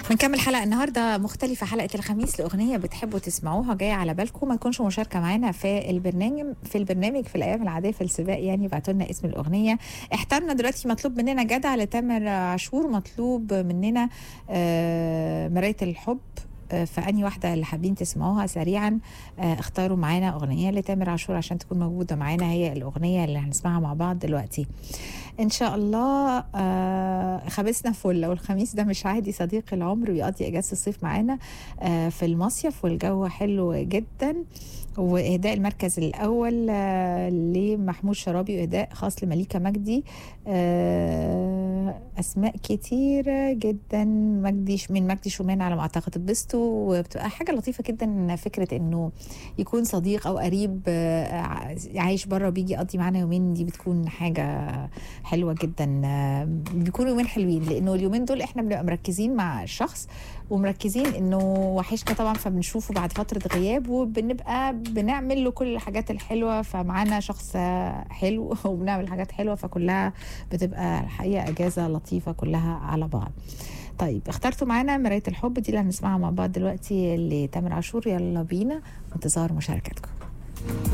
بنكمل حلقة النهاردة مختلفة حلقة الخميس لأغنية بتحبوا تسمعوها جاية على بالكم ما تكونش مشاركة معانا في البرنامج في البرنامج في الأيام العادية في السباق يعني ابعتوا لنا اسم الأغنية احترنا دلوقتي مطلوب مننا جدع لتامر عاشور مطلوب مننا آه، مراية الحب آه، فأني واحدة اللي حابين تسمعوها سريعا آه، اختاروا معانا أغنية لتامر عاشور عشان تكون موجودة معانا هي الأغنية اللي هنسمعها مع بعض دلوقتي ان شاء الله آه خميسنا فل لو الخميس ده مش عادي صديق العمر ويقضي اجازه الصيف معانا آه في المصيف والجو حلو جدا واهداء المركز الاول آه لمحمود شرابي واهداء خاص لمليكه مجدي آه اسماء كتيره جدا مجدي من مجدي شومان على ما اعتقد اتبسطوا وبتبقى حاجه لطيفه جدا فكره انه يكون صديق او قريب آه عايش بره وبيجي يقضي معانا يومين دي بتكون حاجه حلوه جدا آه، بيكونوا يومين حلوين لانه اليومين دول احنا بنبقى مركزين مع الشخص ومركزين انه وحشنا طبعا فبنشوفه بعد فتره غياب وبنبقى بنعمل له كل الحاجات الحلوه فمعانا شخص آه، حلو وبنعمل حاجات حلوه فكلها بتبقى الحقيقه اجازه لطيفه كلها على بعض طيب اخترتوا معانا مرايه الحب دي اللي هنسمعها مع بعض دلوقتي لتامر عاشور يلا بينا انتظار مشاركتكم